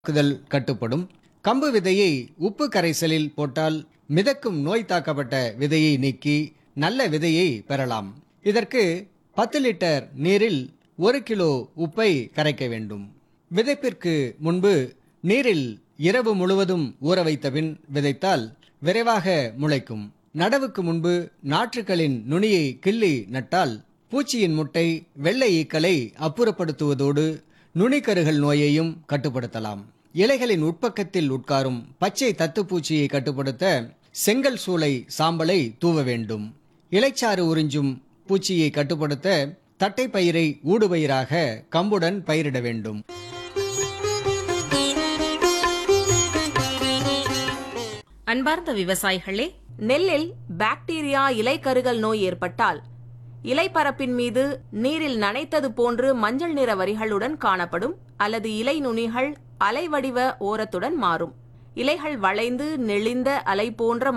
தாக்குதல் கட்டுப்படும் கம்பு விதையை உப்பு கரைசலில் போட்டால் மிதக்கும் நோய் தாக்கப்பட்ட விதையை நீக்கி நல்ல விதையை பெறலாம் இதற்கு பத்து லிட்டர் நீரில் ஒரு கிலோ உப்பை கரைக்க வேண்டும் விதைப்பிற்கு முன்பு நீரில் இரவு முழுவதும் ஊற வைத்த பின் விதைத்தால் விரைவாக முளைக்கும் நடவுக்கு முன்பு நாற்றுகளின் நுனியை கிள்ளி நட்டால் பூச்சியின் முட்டை வெள்ளை ஈக்களை அப்புறப்படுத்துவதோடு நுனிக்கருகள் நோயையும் கட்டுப்படுத்தலாம் இலைகளின் உட்பக்கத்தில் உட்காரும் பச்சை தத்துப்பூச்சியை கட்டுப்படுத்த செங்கல் சூளை சாம்பலை தூவ வேண்டும் இலைச்சாறு உறிஞ்சும் பூச்சியை கட்டுப்படுத்த தட்டைப்பயிரை ஊடுபயிராக கம்புடன் பயிரிட வேண்டும் அன்பார்ந்த விவசாயிகளே நெல்லில் பாக்டீரியா இலைக்கருகல் நோய் ஏற்பட்டால் இலைப்பரப்பின் மீது நீரில் நனைத்தது போன்று மஞ்சள் நிற வரிகளுடன் காணப்படும் அல்லது இலை நுனிகள் அலைவடிவ ஓரத்துடன் மாறும் இலைகள் வளைந்து நெளிந்த அலை போன்ற